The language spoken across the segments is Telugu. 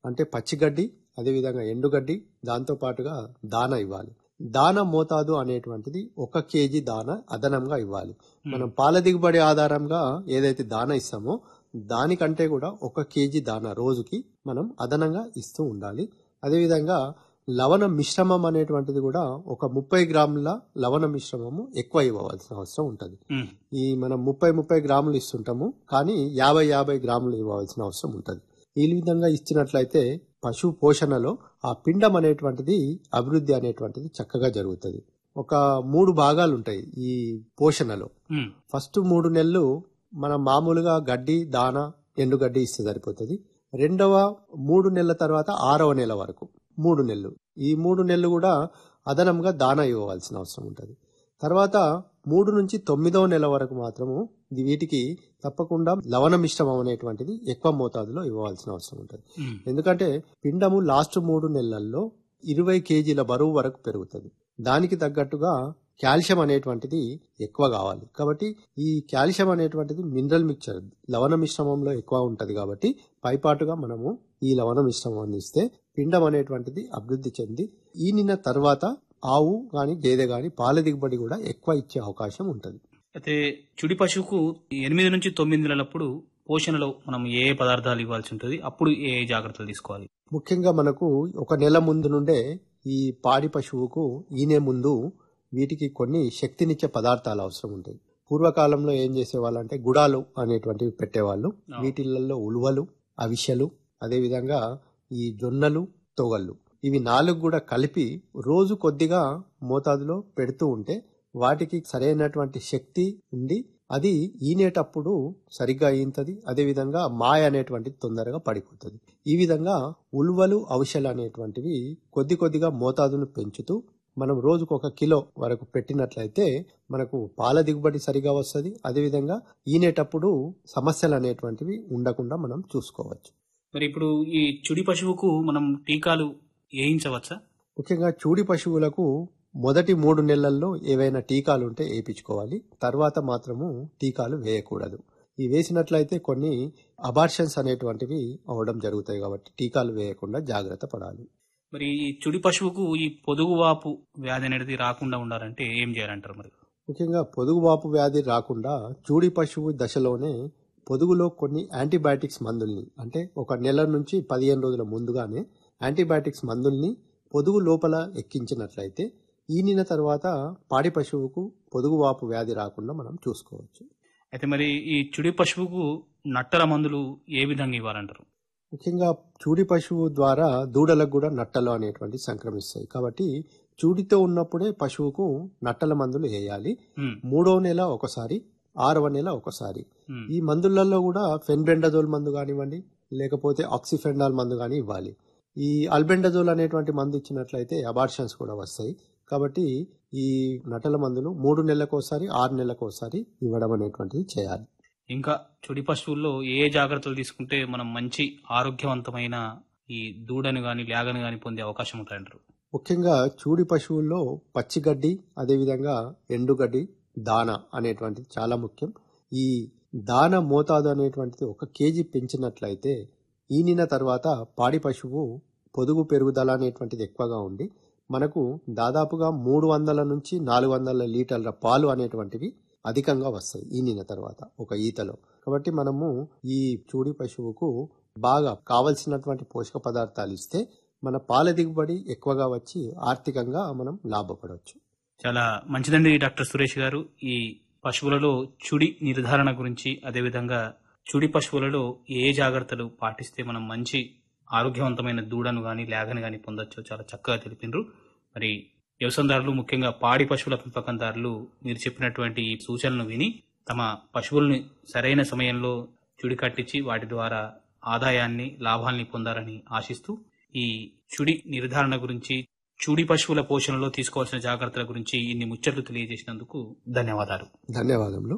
అంటే పచ్చిగడ్డి అదేవిధంగా ఎండుగడ్డి దాంతో పాటుగా దాన ఇవ్వాలి దాన మోతాదు అనేటువంటిది ఒక కేజీ దాన అదనంగా ఇవ్వాలి మనం పాల దిగుబడి ఆధారంగా ఏదైతే దాన ఇస్తామో దానికంటే కూడా ఒక కేజీ దాన రోజుకి మనం అదనంగా ఇస్తూ ఉండాలి అదేవిధంగా లవణ మిశ్రమం అనేటువంటిది కూడా ఒక ముప్పై గ్రాముల లవణ మిశ్రమము ఎక్కువ ఇవ్వవలసిన అవసరం ఉంటుంది ఉమ్, ఈ మనం ముప్పై ముప్పై గ్రాములు ఇస్తుంటాము కానీ యాభై యాభై గ్రాములు ఇవ్వవలసిన అవసరం ఉంటుంది ఈ విధంగా ఇచ్చినట్లయితే పశు పోషణలో ఆ పిండం అనేటువంటిది అభివృద్ధి అనేటువంటిది చక్కగా జరుగుతుంది ఒక మూడు భాగాలు ఉంటాయి ఈ పోషణలో ఉమ్, ఫస్ట్ మూడు నెలలు మనం మామూలుగా గడ్డి దాన ఎండుగడ్డి ఇస్తే సరిపోతుంది రెండవ మూడు నెలల తర్వాత ఆరవ నెల వరకు మూడు నెలలు ఈ మూడు నెలలు కూడా అదనంగా దాన ఇవ్వవలసిన అవసరం ఉంటుంది తర్వాత మూడు నుంచి తొమ్మిదవ నెల వరకు మాత్రము ఇది వీటికి తప్పకుండా లవణ మిశ్రమం అనేటువంటిది ఎక్కువ మోతాదులో ఇవ్వవలసిన అవసరం ఉంటుంది ఉమ్, ఎందుకంటే పిండము లాస్ట్ మూడు నెలల్లో ఇరవై కేజీల బరువు వరకు పెరుగుతుంది దానికి తగ్గట్టుగా కాల్షియం అనేటువంటిది ఎక్కువ కావాలి కాబట్టి ఈ కాల్షియం అనేటువంటిది మినరల్ మిక్చర్ లవణ మిశ్రమంలో ఎక్కువ ఉంటది కాబట్టి పైపాటుగా మనము ఈ లవణ మిశ్రమాన్ని ఇస్తే పిండం అనేటువంటిది అభివృద్ధి చెంది ఈనిన తర్వాత ఆవు గాని గేదె గాని పాల దిగుబడి కూడా ఎక్కువ ఇచ్చే అవకాశం ఉంటుంది అయితే చుడి పశువుకు ఎనిమిది నుంచి తొమ్మిది నెలలప్పుడు పోషణలో మనం ఏ ఏ పదార్థాలు ఇవ్వాల్సి ఉంటుంది అప్పుడు ఏ ఏ జాగ్రత్తలు తీసుకోవాలి ముఖ్యంగా మనకు ఒక నెల ముందు నుండే ఈ పాడి పశువుకు ఈనే ముందు వీటికి కొన్ని శక్తినిచ్చే పదార్థాలు అవసరం ఉంటాయి పూర్వకాలంలో ఏం చేసేవాళ్ళంటే గుడాలు అనేటువంటివి పెట్టేవాళ్ళు వీటిలలో ఉలువలు అవిసెలు అదేవిధంగా ఈ జొన్నలు తొగళ్ళు ఇవి నాలుగు కూడా కలిపి రోజు కొద్దిగా మోతాదులో పెడుతూ ఉంటే వాటికి సరైనటువంటి శక్తి ఉండి అది ఈనేటప్పుడు సరిగ్గా ఈంతది అదేవిధంగా మాయ అనేటువంటిది తొందరగా పడిపోతుంది ఈ విధంగా ఉలువలు ఔషలు అనేటువంటివి కొద్ది కొద్దిగా మోతాదును పెంచుతూ మనం రోజుకు ఒక కిలో వరకు పెట్టినట్లయితే మనకు పాల దిగుబడి సరిగా వస్తుంది అదేవిధంగా ఈనేటప్పుడు సమస్యలు అనేటువంటివి ఉండకుండా మనం చూసుకోవచ్చు మరి ఇప్పుడు ఈ చుడి పశువుకు మనం టీకాలు వేయించవచ్చా ముఖ్యంగా చూడి పశువులకు మొదటి మూడు నెలల్లో ఏవైనా టీకాలు ఉంటే వేయించుకోవాలి తర్వాత మాత్రము టీకాలు వేయకూడదు ఈ వేసినట్లయితే కొన్ని అబార్షన్స్ అనేటువంటివి అవడం జరుగుతాయి కాబట్టి టీకాలు వేయకుండా జాగ్రత్త పడాలి మరి ఈ చుడి పశువుకు ఈ పొదుగువాపు వ్యాధి అనేది రాకుండా ఉండాలంటే ఏం చేయాలంటారు మరి ముఖ్యంగా పొదుగువాపు వ్యాధి రాకుండా చూడి పశువు దశలోనే పొదుగులో కొన్ని యాంటీబయాటిక్స్ మందుల్ని అంటే ఒక నెల నుంచి పదిహేను రోజుల ముందుగానే యాంటీబయాటిక్స్ మందుల్ని పొదుగు లోపల ఎక్కించినట్లయితే ఈనిన తర్వాత పాడి పశువుకు పొదుగువాపు వ్యాధి రాకుండా మనం చూసుకోవచ్చు అయితే మరి ఈ చుడి పశువుకు నట్టల మందులు ఏ విధంగా ఇవ్వాలంటారు ముఖ్యంగా చూడి పశువు ద్వారా దూడలకు కూడా నట్టలు అనేటువంటి సంక్రమిస్తాయి కాబట్టి చూడితో ఉన్నప్పుడే పశువుకు నట్టల మందులు వేయాలి ఉమ్, మూడో నెల ఒకసారి ఆరవ నెల ఒకసారి ఉమ్, ఈ మందులలో కూడా ఫెన్బెండజోల్ మందు కానివ్వండి లేకపోతే ఆక్సిఫెండాల్ మందు కానీ ఇవ్వాలి ఈ అల్బెండజోల్ అనేటువంటి మందు ఇచ్చినట్లయితే అబార్షన్స్ కూడా వస్తాయి కాబట్టి ఈ నటల మందులు మూడు నెలలకోసారి ఆరు నెలలకోసారి ఇవ్వడం అనేటువంటిది చేయాలి ఇంకా చుడి పశువుల్లో ఏ ఏ జాగ్రత్తలు తీసుకుంటే మనం మంచి ఆరోగ్యవంతమైన ఈ దూడను గాని లేగను గాని పొందే అవకాశం ఉంటాయంటారు ముఖ్యంగా చూడి పశువుల్లో పచ్చిగడ్డి అదేవిధంగా ఎండుగడ్డి దాన అనేటువంటిది చాలా ముఖ్యం ఈ దాన మోతాదు అనేటువంటిది ఒక కేజీ పెంచినట్లయితే ఈనిన తర్వాత పాడి పశువు పొదుగు పెరుగుదల అనేటువంటిది ఎక్కువగా ఉండి మనకు దాదాపుగా మూడు వందల నుంచి నాలుగు వందల లీటర్ల పాలు అనేటువంటివి అధికంగా వస్తాయి ఈనిన తర్వాత ఒక ఈతలో కాబట్టి మనము ఈ చూడి పశువుకు బాగా కావలసినటువంటి పోషక పదార్థాలు ఇస్తే మన పాల దిగుబడి ఎక్కువగా వచ్చి ఆర్థికంగా మనం లాభపడవచ్చు చాలా మంచిదండి డాక్టర్ సురేష్ గారు ఈ పశువులలో చుడి నిర్ధారణ గురించి అదేవిధంగా చుడి పశువులలో ఏ జాగ్రత్తలు పాటిస్తే మనం మంచి ఆరోగ్యవంతమైన దూడను గాని లేగను గాని పొందొచ్చో చాలా చక్కగా తెలిపినరు మరి వ్యవసాయదారులు ముఖ్యంగా పాడి పశువుల పెంపకందారులు మీరు చెప్పినటువంటి ఈ సూచనలు విని తమ పశువుల్ని సరైన సమయంలో చుడి కట్టించి వాటి ద్వారా ఆదాయాన్ని లాభాల్ని పొందాలని ఆశిస్తూ ఈ చుడి నిర్ధారణ గురించి చూడి పశువుల పోషణలో తీసుకోవాల్సిన జాగ్రత్తల గురించి ఇన్ని ముచ్చట్లు తెలియజేసినందుకు ధన్యవాదాలు ధన్యవాదములు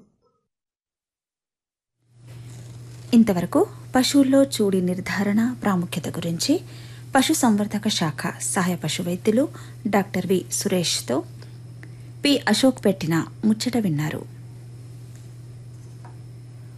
ఇంతవరకు పశువుల్లో చూడి నిర్ధారణ ప్రాముఖ్యత గురించి పశు సంవర్ధక శాఖ సహాయ పశు వైద్యులు డాక్టర్ వి సురేష్తో పి అశోక్ పెట్టిన ముచ్చట విన్నారు